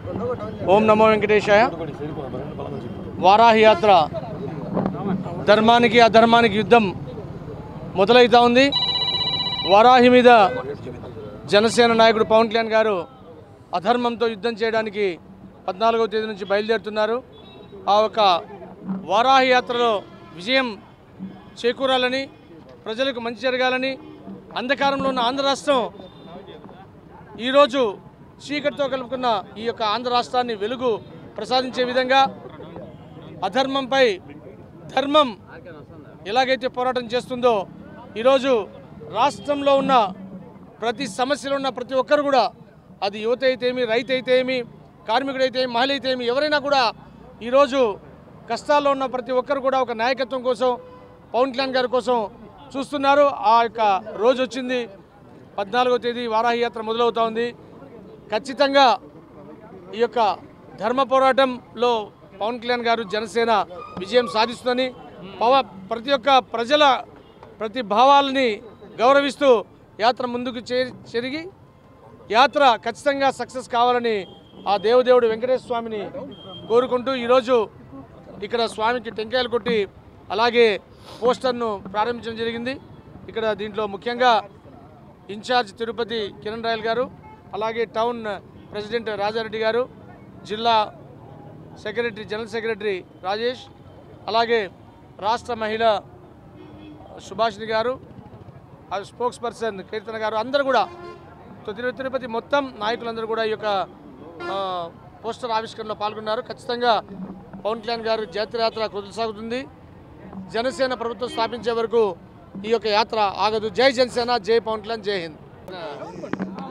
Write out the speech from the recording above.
ఓం నమో వెంకటేశాయ వారాహి యాత్ర ధర్మానికి అధర్మానికి యుద్ధం మొదలవుతా ఉంది వారాహి మీద జనసేన నాయకుడు పవన్ కళ్యాణ్ గారు అధర్మంతో యుద్ధం చేయడానికి పద్నాలుగవ తేదీ నుంచి బయలుదేరుతున్నారు ఆ ఒక వారాహి యాత్రలో విజయం చేకూరాలని ప్రజలకు మంచి జరగాలని అంధకారంలో ఉన్న ఆంధ్ర రాష్ట్రం ఈరోజు చీకటితో కలుపుకున్న ఈ యొక్క ఆంధ్ర రాష్ట్రాన్ని వెలుగు ప్రసాదించే విధంగా అధర్మంపై ధర్మం ఎలాగైతే పోరాటం చేస్తుందో ఈరోజు రాష్ట్రంలో ఉన్న ప్రతి సమస్యలో ఉన్న ప్రతి ఒక్కరు కూడా అది యువత అయితే ఏమి రైతు అయితే ఏమి కార్మికుడైతే ఏమి మహిళ అయితే ఏమి ఎవరైనా కూడా ఈరోజు కష్టాల్లో ఉన్న ప్రతి ఒక్కరు కూడా ఒక నాయకత్వం కోసం పవన్ కళ్యాణ్ గారి కోసం చూస్తున్నారు ఆ యొక్క రోజు వచ్చింది పద్నాలుగో తేదీ వారాహి యాత్ర మొదలవుతా ఉంది ఖచ్చితంగా ఈ యొక్క ధర్మ పోరాటంలో పవన్ కళ్యాణ్ గారు జనసేన విజయం సాధిస్తుందని పవ ప్రతి ఒక్క ప్రజల ప్రతి భావాలని గౌరవిస్తూ యాత్ర ముందుకు చే చెరిగి యాత్ర ఖచ్చితంగా సక్సెస్ కావాలని ఆ దేవదేవుడు వెంకటేశ్వర స్వామిని కోరుకుంటూ ఈరోజు ఇక్కడ స్వామికి టెంకాయలు కొట్టి అలాగే పోస్టర్ను ప్రారంభించడం జరిగింది ఇక్కడ దీంట్లో ముఖ్యంగా ఇన్ఛార్జ్ తిరుపతి కిరణ్ రాయల్ గారు అలాగే టౌన్ ప్రెసిడెంట్ రాజారెడ్డి గారు జిల్లా సెక్రటరీ జనరల్ సెక్రటరీ రాజేష్ అలాగే రాష్ట్ర మహిళ సుభాషిణి గారు ఆ స్పోక్స్ పర్సన్ కీర్తన గారు అందరూ కూడా తో తిరు- తిరుపతి మొత్తం నాయకులందరూ కూడా ఈ యొక్క ఆ, పోస్టర్ ఆవిష్కరణలో పాల్గొన్నారు ఖచ్చితంగా పవన్ కళ్యాణ్ గారు జాతరయాత్ర కొనసాగుతుంది జనసేన ప్రభుత్వం స్థాపించే వరకు ఈ యొక్క యాత్ర ఆగదు జై జనసేన జై పవన్ కళ్యాణ్ జై హింద్